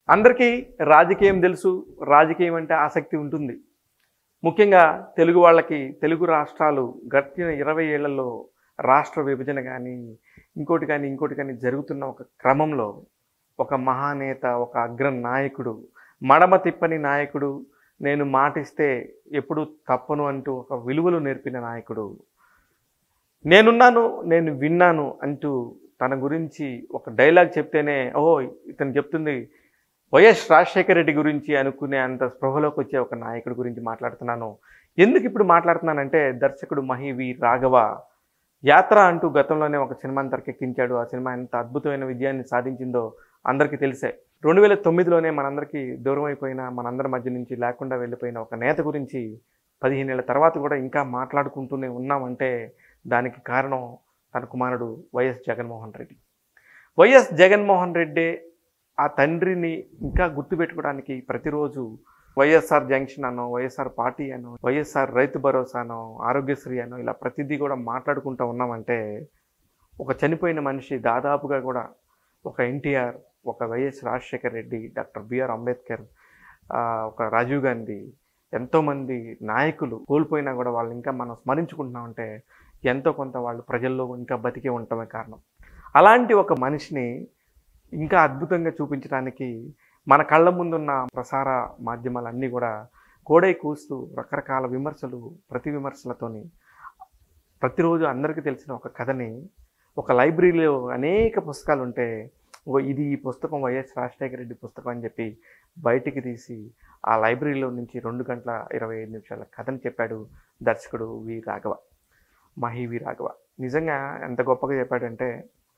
అందరికీ రాజకీయం తెలుసు రాజకీయం అంటే ఆసక్తి ఉంటుంది ముఖ్యంగా తెలుగు వాళ్ళకి తెలుగు రాష్ట్రాలు గడిచిన ఇరవై ఏళ్లలో రాష్ట్ర విభజన కానీ ఇంకోటి కానీ ఇంకోటి కానీ జరుగుతున్న ఒక క్రమంలో ఒక మహానేత ఒక అగ్ర నాయకుడు మడమ తిప్పని నాయకుడు నేను మాటిస్తే ఎప్పుడు తప్పను అంటూ ఒక విలువలు నేర్పిన నాయకుడు నేనున్నాను నేను విన్నాను అంటూ తన గురించి ఒక డైలాగ్ చెప్తేనే ఓ ఇతను చెప్తుంది వైఎస్ రాజశేఖర రెడ్డి గురించి అనుకునే అంత స్పృహలోకి వచ్చే ఒక నాయకుడి గురించి మాట్లాడుతున్నాను ఎందుకు ఇప్పుడు మాట్లాడుతున్నానంటే దర్శకుడు మహి వి రాఘవ యాత్ర అంటూ గతంలోనే ఒక సినిమాని తెరకెక్కించాడు ఆ సినిమా ఎంత అద్భుతమైన విజయాన్ని సాధించిందో అందరికీ తెలిసే రెండు వేల తొమ్మిదిలోనే మనందరికీ దూరం అయిపోయిన మనందరి మధ్య నుంచి లేకుండా వెళ్ళిపోయిన ఒక నేత గురించి పదిహేనేళ్ల తర్వాత కూడా ఇంకా మాట్లాడుకుంటూనే ఉన్నామంటే దానికి కారణం తన కుమారుడు వైఎస్ జగన్మోహన్ రెడ్డి వైఎస్ జగన్మోహన్ రెడ్డి ఆ తండ్రిని ఇంకా గుర్తుపెట్టుకోవడానికి ప్రతిరోజు వైఎస్ఆర్ జంక్షన్ అనో వైఎస్ఆర్ పార్టీ అనో వైఎస్ఆర్ రైతు భరోసానో ఆరోగ్యశ్రీ అనో ఇలా ప్రతిదీ కూడా మాట్లాడుకుంటూ ఉన్నామంటే ఒక చనిపోయిన మనిషి దాదాపుగా కూడా ఒక ఎన్టీఆర్ ఒక వైఎస్ రాజశేఖర్ రెడ్డి డాక్టర్ బిఆర్ అంబేద్కర్ ఆ, ఒక రాజీవ్ గాంధీ ఎంతోమంది నాయకులు కోల్పోయినా కూడా వాళ్ళు ఇంకా మనం స్మరించుకుంటున్నామంటే ఎంతో కొంత వాళ్ళు ప్రజల్లో ఇంకా బతికే ఉండటమే కారణం అలాంటి ఒక మనిషిని ఇంకా అద్భుతంగా చూపించడానికి మన కళ్ళ ముందున్న ప్రసార మాధ్యమాలన్నీ కూడా కోడై కూస్తూ రకరకాల విమర్శలు ప్రతి విమర్శలతోని ప్రతిరోజు అందరికీ తెలిసిన ఒక కథని ఒక లైబ్రరీలో అనేక పుస్తకాలు ఉంటే ఓ ఇది ఈ పుస్తకం వైఎస్ రాజశేఖర రెడ్డి పుస్తకం అని చెప్పి బయటికి తీసి ఆ లైబ్రరీలో నుంచి రెండు గంటల ఇరవై ఐదు నిమిషాల కథని చెప్పాడు దర్శకుడు వి రాఘవ మహి వి రాఘవ నిజంగా ఎంత గొప్పగా చెప్పాడంటే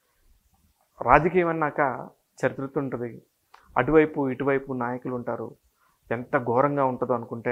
రాజకీయం అన్నాక చరిత్ర ఉంటుంది అటువైపు ఇటువైపు నాయకులు ఉంటారు ఎంత ఘోరంగా ఉంటుందో అనుకుంటే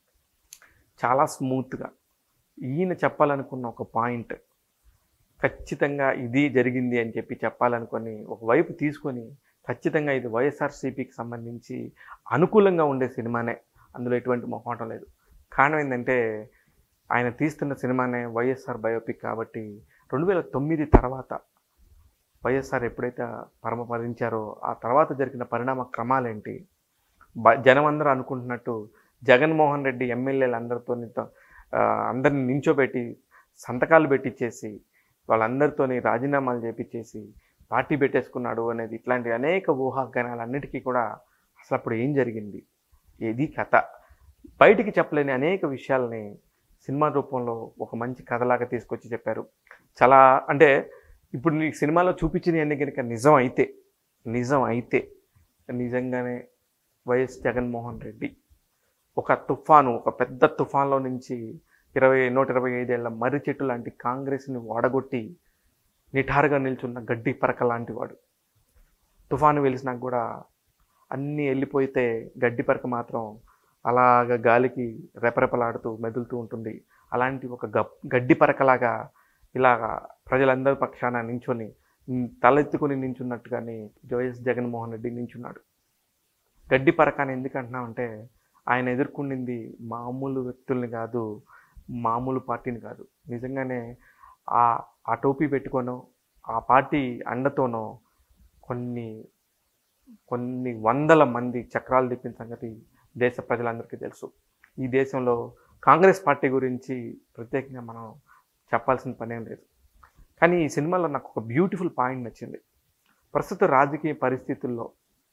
చాలా స్మూత్గా ఈయన చెప్పాలనుకున్న ఒక పాయింట్ ఖచ్చితంగా ఇది జరిగింది అని చెప్పి చెప్పాలనుకొని ఒకవైపు తీసుకొని ఖచ్చితంగా ఇది వైఎస్ఆర్సీపీకి సంబంధించి అనుకూలంగా ఉండే సినిమానే అందులో ఎటువంటి మొహమాటం లేదు కారణం ఏంటంటే ఆయన తీస్తున్న సినిమానే వైఎస్ఆర్ బయోపిక్ కాబట్టి రెండు వేల తొమ్మిది తర్వాత వైఎస్ఆర్ ఎప్పుడైతే పరమపదించారో ఆ తర్వాత జరిగిన పరిణామ క్రమాలేంటి బ జనం అందరూ అనుకుంటున్నట్టు జగన్మోహన్ రెడ్డి ఎమ్మెల్యేలు అందరితో అందరిని నించోబెట్టి సంతకాలు పెట్టించేసి వాళ్ళందరితోని రాజీనామాలు చేపించేసి పార్టీ పెట్టేసుకున్నాడు అనేది ఇట్లాంటి అనేక ఊహాగానాలన్నిటికీ కూడా అసలు అప్పుడు ఏం జరిగింది ఏది కథ బయటికి చెప్పలేని అనేక విషయాలని సినిమా రూపంలో ఒక మంచి కథలాగా తీసుకొచ్చి చెప్పారు చాలా అంటే ఇప్పుడు నీకు సినిమాలో చూపించినవన్నీ కనుక నిజం అయితే నిజం అయితే నిజంగానే వైఎస్ జగన్మోహన్ రెడ్డి ఒక తుఫాను ఒక పెద్ద తుఫాన్లో నుంచి ఇరవై నూట ఇరవై ఐదేళ్ల మర్రి చెట్టు లాంటి కాంగ్రెస్ని వాడగొట్టి నిఠారుగా నిల్చున్న గడ్డి పరక లాంటి వాడు తుఫాను వెలిసినాక కూడా అన్నీ వెళ్ళిపోతే గడ్డి పరక మాత్రం అలాగ గాలికి రెపరెపలాడుతూ మెదులుతూ ఉంటుంది అలాంటి ఒక గప్ గడ్డి పరకలాగా ఇలాగా ప్రజలందరి పక్షాన నించొని ఉమ్, తలెత్తుకుని నించున్నట్టుగానే వైఎస్ జగన్మోహన్ రెడ్డి నించున్నాడు గడ్డి పరక అని ఎందుకు అంటున్నామంటే ఆయన ఎదుర్కొండింది మామూలు వ్యక్తుల్ని కాదు మామూలు పార్టీని కాదు నిజంగానే ఆ ఆ టోపీ పెట్టుకోనో ఆ పార్టీ అండతోనో కొన్ని కొన్ని వందల మంది చక్రాలు తిప్పిన సంగతి దేశ ప్రజలందరికీ తెలుసు ఈ దేశంలో కాంగ్రెస్ పార్టీ గురించి ప్రత్యేకంగా మనం చెప్పాల్సిన పనేం లేదు కానీ ఈ సినిమాలో నాకు ఒక బ్యూటిఫుల్ పాయింట్ నచ్చింది ప్రస్తుత రాజకీయ పరిస్థితుల్లో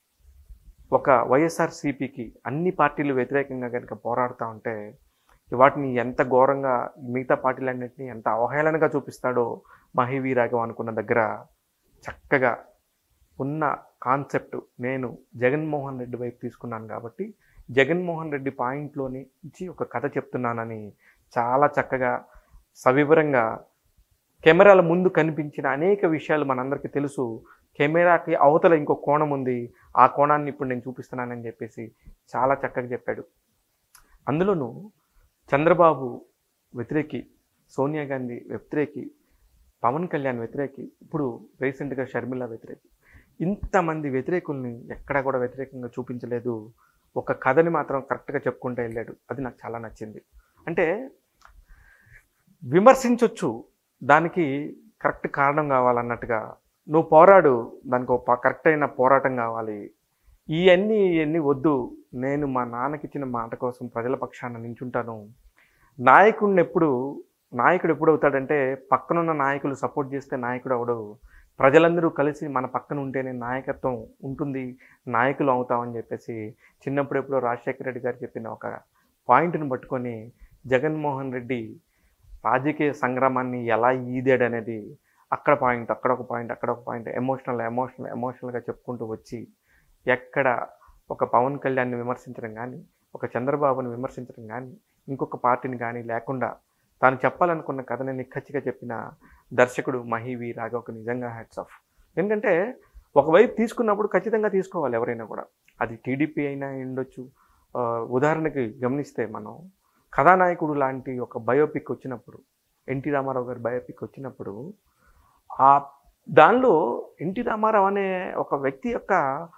ఒక వైఎస్ఆర్సీపీకి అన్ని పార్టీలు వ్యతిరేకంగా కనుక పోరాడుతూ ఉంటే వాటిని ఎంత ఘోరంగా మిగతా పార్టీలన్నింటినీ ఎంత అవహేళనగా చూపిస్తాడో మహివీ రాఘవ్ అనుకున్న దగ్గర చక్కగా ఉన్న కాన్సెప్ట్ నేను జగన్మోహన్ రెడ్డి వైపు తీసుకున్నాను కాబట్టి జగన్మోహన్ రెడ్డి పాయింట్లోని నుంచి ఒక కథ చెప్తున్నానని చాలా చక్కగా సవివరంగా కెమెరాల ముందు కనిపించిన అనేక విషయాలు మనందరికీ తెలుసు కెమెరాకి అవతల ఇంకో కోణం ఉంది ఆ కోణాన్ని ఇప్పుడు నేను చూపిస్తున్నానని చెప్పేసి చాలా చక్కగా చెప్పాడు అందులోనూ చంద్రబాబు వ్యతిరేకి సోనియా గాంధీ వ్యతిరేకి పవన్ కళ్యాణ్ వ్యతిరేకి ఇప్పుడు రీసెంట్గా షర్మిల వ్యతిరేకి ఇంతమంది వ్యతిరేకుల్ని ఎక్కడా కూడా వ్యతిరేకంగా చూపించలేదు ఒక కథని మాత్రం కరెక్ట్గా చెప్పుకుంటూ వెళ్ళాడు అది నాకు చాలా నచ్చింది అంటే విమర్శించవచ్చు దానికి కరెక్ట్ కారణం కావాలన్నట్టుగా నువ్వు పోరాడు దానికి ఒక కరెక్ట్ అయిన పోరాటం కావాలి ఇవన్నీ ఇవన్నీ వద్దు నేను మా నాన్నకి ఇచ్చిన మాట కోసం ప్రజల పక్షాన నించుంటాను నాయకుడిని ఎప్పుడు నాయకుడు ఎప్పుడు అవుతాడంటే పక్కనున్న నాయకులు సపోర్ట్ చేస్తే నాయకుడు అవడు ప్రజలందరూ కలిసి మన పక్కన ఉంటేనే నాయకత్వం ఉంటుంది నాయకులు అవుతామని చెప్పేసి చిన్నప్పుడు ఎప్పుడో రాజశేఖర రెడ్డి గారు చెప్పిన ఒక పాయింట్ని పట్టుకొని జగన్మోహన్ రెడ్డి రాజకీయ సంగ్రామాన్ని ఎలా ఈదాడు అనేది అక్కడ పాయింట్ అక్కడ ఒక పాయింట్ అక్కడ ఒక పాయింట్ ఎమోషనల్ ఎమోషనల్ ఎమోషనల్గా చెప్పుకుంటూ వచ్చి ఎక్కడ ఒక పవన్ కళ్యాణ్ని విమర్శించడం కానీ ఒక చంద్రబాబుని విమర్శించడం కానీ ఇంకొక పార్టీని కానీ లేకుండా తాను చెప్పాలనుకున్న కథని నిక్కచ్చిగా చెప్పిన దర్శకుడు మహీవి రాఘవకు నిజంగా హ్యాట్స్ ఆఫ్ ఎందుకంటే ఒకవైపు తీసుకున్నప్పుడు ఖచ్చితంగా తీసుకోవాలి ఎవరైనా కూడా అది టీడీపీ అయినా ఉండొచ్చు ఆ, ఉదాహరణకి గమనిస్తే మనం కథానాయకుడు లాంటి ఒక బయోపిక్ వచ్చినప్పుడు ఎన్టీ రామారావు గారి బయోపిక్ వచ్చినప్పుడు ఆ దానిలో ఎన్టీ రామారావు అనే ఒక వ్యక్తి యొక్క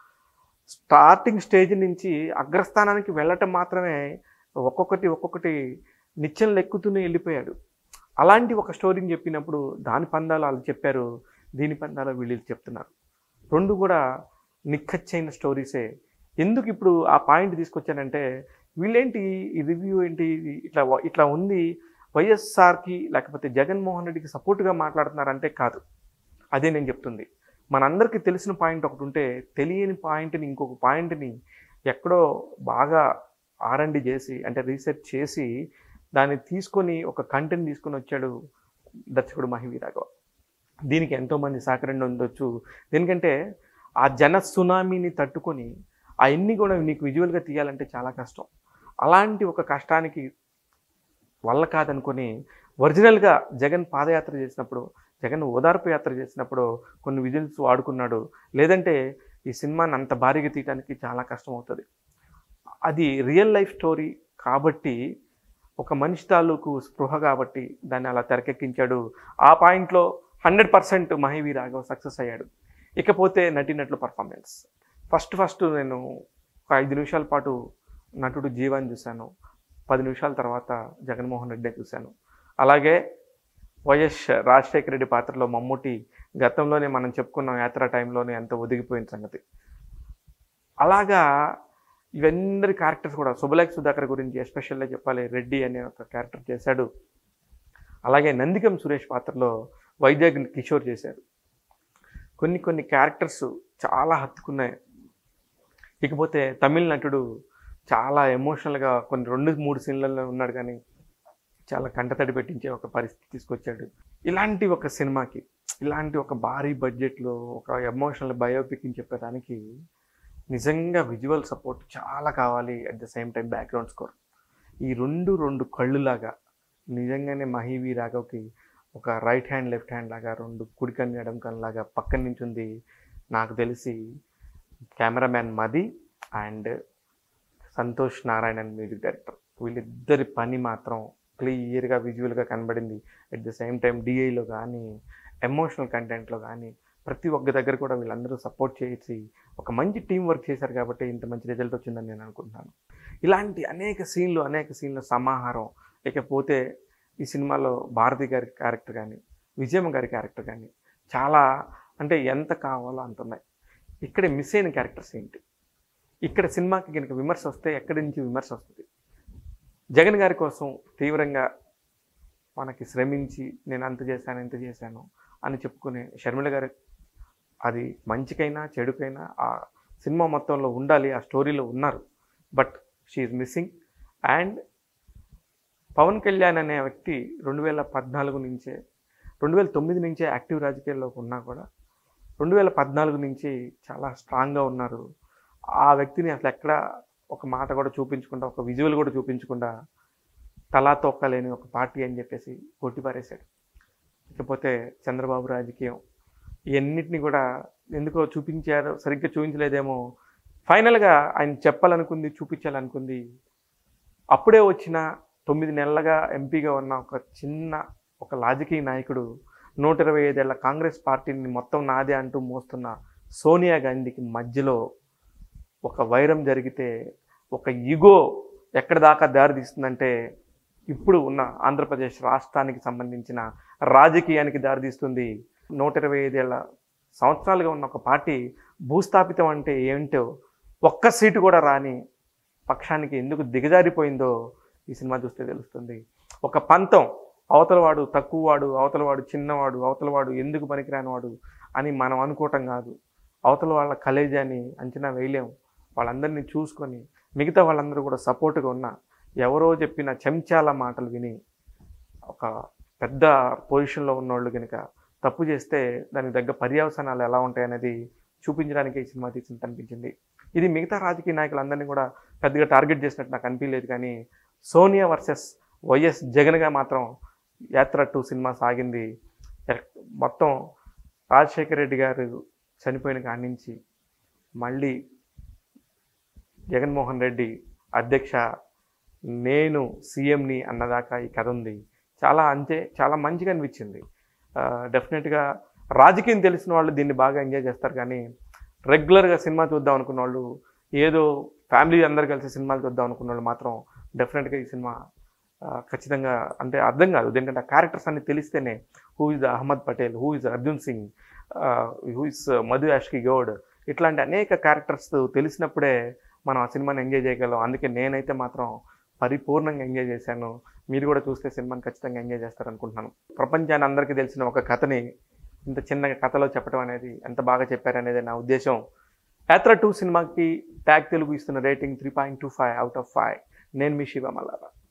స్టార్టింగ్ స్టేజ్ నుంచి అగ్రస్థానానికి వెళ్ళటం మాత్రమే ఒక్కొక్కటి ఒక్కొక్కటి నిత్యం లెక్కుతూనే వెళ్ళిపోయాడు అలాంటి ఒక స్టోరీని చెప్పినప్పుడు దాని పందాలు వాళ్ళు చెప్పారు దీని పందాలు వీళ్ళు చెప్తున్నారు రెండు కూడా నిక్కచ్చైన స్టోరీసే ఎందుకు ఇప్పుడు ఆ పాయింట్ తీసుకొచ్చానంటే వీళ్ళేంటి ఈ రివ్యూ ఏంటి ఇది ఇట్లా వ- ఇట్లా ఉంది వైఎస్ఆర్కి లేకపోతే జగన్మోహన్ రెడ్డికి సపోర్ట్గా మాట్లాడుతున్నారంటే కాదు అదే నేను చెప్తుంది మనందరికీ తెలిసిన పాయింట్ ఒకటి ఉంటే తెలియని పాయింట్ని ఇంకొక పాయింట్ని ఎక్కడో బాగా ఆర్ఎండి చేసి అంటే రీసెర్చ్ చేసి దాన్ని తీసుకొని ఒక కంటెంట్ తీసుకొని వచ్చాడు దర్శకుడు మహివీ రాఘవ దీనికి ఎంతోమంది సహకరణ ఉండొచ్చు ఎందుకంటే ఆ జన సునామీని తట్టుకొని అవన్నీ కూడా నీకు విజువల్గా తీయాలంటే చాలా కష్టం అలాంటి ఒక కష్టానికి వల్ల కాదనుకొని ఒరిజినల్గా జగన్ పాదయాత్ర చేసినప్పుడు జగన్ ఓదార్పు యాత్ర చేసినప్పుడు కొన్ని విజువల్స్ వాడుకున్నాడు లేదంటే ఈ సినిమాని అంత భారీగా తీయడానికి చాలా కష్టం అవుతుంది అది రియల్ లైఫ్ స్టోరీ కాబట్టి ఒక మనిషి తాలూకు స్పృహ కాబట్టి దాన్ని అలా తెరకెక్కించాడు ఆ పాయింట్లో hundred percent Mahi V Raghav success అయ్యాడు ఇకపోతే నటినట్లు పర్ఫార్మెన్స్ ఫస్ట్ ఫస్ట్ నేను ఒక ఐదు నిమిషాల పాటు నటుడు జీవాన్ని చూశాను పది నిమిషాల తర్వాత జగన్మోహన్ రెడ్డి చూశాను అలాగే వైఎస్ రాజశేఖర రెడ్డి పాత్రలో మమ్ముటి గతంలోనే మనం చెప్పుకున్న యాత్ర టైంలోనే ఎంత ఒదిగిపోయిన సంగతి అలాగా ఇవన్నీ క్యారెక్టర్స్ కూడా శుభలేఖ సుధాకర్ గురించి ఎస్పెషల్గా చెప్పాలి రెడ్డి అనే ఒక క్యారెక్టర్ చేశాడు అలాగే నందికం సురేష్ పాత్రలో వైజాగ్ కిషోర్ చేశారు కొన్ని కొన్ని క్యారెక్టర్స్ చాలా హత్తుకున్నాయి ఇకపోతే తమిళ నటుడు చాలా ఎమోషనల్గా కొన్ని రెండు మూడు సీన్లలో ఉన్నాడు కానీ చాలా కంటతడి పెట్టించే ఒక పరిస్థితి తీసుకొచ్చాడు ఇలాంటి ఒక సినిమాకి ఇలాంటి ఒక భారీ బడ్జెట్లో ఒక ఎమోషనల్ బయోపిక్ అని చెప్పడానికి నిజంగా విజువల్ సపోర్ట్ చాలా కావాలి at the same time background score ఈ రెండు రెండు కళ్ళులాగా నిజంగానే మహీవి రాఘవ్కి ఒక రైట్ హ్యాండ్ లెఫ్ట్ హ్యాండ్ లాగా రెండు కుడికన్ను ఎడం కన్ను లాగా పక్కన నించుంది నాకు తెలిసి cameraman Madhi and Santhosh Narayanan music director వీళ్ళిద్దరి పని మాత్రం క్లియర్గా విజువల్గా కనబడింది అట్ ద సేమ్ టైం డిఐలో కానీ ఎమోషనల్ కంటెంట్లో కానీ ప్రతి ఒక్క దగ్గర కూడా వీళ్ళందరూ సపోర్ట్ చేసి ఒక మంచి టీం వర్క్ చేశారు కాబట్టి ఇంత మంచి రిజల్ట్ వచ్చిందని నేను అనుకుంటున్నాను ఇలాంటి అనేక సీన్లు అనేక సీన్ల సమాహారం ఇకపోతే ఈ సినిమాలో భారతి గారి క్యారెక్టర్ కానీ విజయమ్మ గారి క్యారెక్టర్ కానీ చాలా అంటే ఎంత కావాలో అంత ఉన్నాయి ఇక్కడ మిస్ అయిన క్యారెక్టర్స్ ఏంటి ఇక్కడ సినిమాకి కనుక విమర్శ వస్తే ఎక్కడి నుంచి విమర్శ వస్తుంది జగన్ గారి కోసం తీవ్రంగా మనకి శ్రమించి నేను అంత చేశాను ఇంత చేశాను అని చెప్పుకునే షర్మిల గారి అది మంచికైనా చెడుకైనా ఆ సినిమా మొత్తంలో ఉండాలి ఆ స్టోరీలో ఉన్నారు బట్ షీఈ్ మిస్సింగ్ అండ్ పవన్ కళ్యాణ్ అనే వ్యక్తి రెండు వేల పద్నాలుగు నుంచే రెండు వేల తొమ్మిది నుంచే యాక్టివ్ రాజకీయాల్లోకి ఉన్నా కూడా రెండు వేల పద్నాలుగు నుంచి చాలా స్ట్రాంగ్గా ఉన్నారు ఆ వ్యక్తిని అసలు ఎక్కడ ఒక మాట కూడా చూపించకుండా ఒక విజువల్ కూడా చూపించకుండా తలా తొక్కలేని ఒక పార్టీ అని చెప్పేసి కొట్టిపారేశాడు ఇకపోతే చంద్రబాబు రాజకీయం ఇవన్నిటిని కూడా ఎందుకో చూపించారు సరిగ్గా చూపించలేదేమో ఫైనల్గా ఆయన చెప్పాలనుకుంది చూపించాలనుకుంది అప్పుడే వచ్చిన తొమ్మిది నెలలుగా ఎంపీగా ఉన్న ఒక చిన్న ఒక రాజకీయ నాయకుడు నూట ఇరవై ఐదేళ్ల కాంగ్రెస్ పార్టీని మొత్తం నాదే అంటూ మోస్తున్న సోనియా గాంధీకి మధ్యలో ఒక వైరం జరిగితే ఒక ఈగో ఎక్కడ దాకా దారితీస్తుందంటే ఇప్పుడు ఉన్న ఆంధ్రప్రదేశ్ రాష్ట్రానికి సంబంధించిన రాజకీయానికి దారితీస్తుంది నూట ఇరవై ఐదేళ్ల సంవత్సరాలుగా ఉన్న ఒక పార్టీ భూస్థాపితం అంటే ఏంటో ఒక్క సీటు కూడా రాని పక్షానికి ఎందుకు దిగజారిపోయిందో ఈ సినిమా చూస్తే తెలుస్తుంది ఒక పంతం అవతలవాడు తక్కువవాడు అవతలవాడు చిన్నవాడు అవతలవాడు ఎందుకు పనికిరానివాడు అని మనం అనుకోవటం కాదు అవతల వాళ్ళ కలేజాని అంచనా వేయలేం వాళ్ళందరినీ చూసుకొని మిగతా వాళ్ళందరూ కూడా సపోర్ట్గా ఉన్న ఎవరో చెప్పిన చెంచాల మాటలు విని ఒక పెద్ద పొజిషన్లో ఉన్నోళ్ళు కనుక తప్పు చేస్తే దానికి తగ్గ పర్యవసానాలు ఎలా ఉంటాయనేది చూపించడానికి ఈ సినిమా తీసింది అనిపించింది ఇది మిగతా రాజకీయ నాయకులందరినీ కూడా పెద్దగా టార్గెట్ చేసినట్టు నాకు అనిపించలేదు కానీ సోనియా వర్సెస్ వైఎస్ జగన్గా మాత్రం యాత్ర టూ సినిమా సాగింది ఎక్- మొత్తం రాజశేఖర రెడ్డి గారు చనిపోయిన కాడి నుంచి మళ్ళీ జగన్మోహన్ రెడ్డి అధ్యక్ష నేను సీఎంని అన్నదాకా ఈ కథ ఉంది చాలా అంతే చాలా మంచిగా అనిపించింది డెఫినెట్గా రాజకీయం తెలిసిన వాళ్ళు దీన్ని బాగా ఎంజాయ్ చేస్తారు కానీ రెగ్యులర్గా సినిమా చూద్దాం అనుకున్న వాళ్ళు ఏదో ఫ్యామిలీ అందరు కలిసి సినిమాలు చూద్దాం అనుకున్న వాళ్ళు మాత్రం డెఫినెట్గా ఈ సినిమా ఆ, ఖచ్చితంగా అంటే అర్థం కాదు ఎందుకంటే ఆ క్యారెక్టర్స్ అన్ని తెలిస్తేనే who is Ahmed Patel who is Arjun Singh who is Madhu Yaskhi Goud ఇట్లాంటి అనేక క్యారెక్టర్స్ తెలిసినప్పుడే మనం ఆ సినిమాని ఎంజాయ్ చేయగలం అందుకే నేనైతే మాత్రం పరిపూర్ణంగా ఎంజాయ్ చేశాను మీరు కూడా చూస్తే సినిమాని ఖచ్చితంగా ఎంజాయ్ చేస్తారనుకుంటున్నాను ప్రపంచాన్ని అందరికీ తెలిసిన ఒక కథని ఇంత చిన్న కథలో చెప్పడం అనేది ఎంత బాగా చెప్పారనేది నా ఉద్దేశం యాత్ర టూ సినిమాకి ట్యాగ్ తెలుగు ఇస్తున్న rating three point two five out of five నేను మీ శివ మల్లారా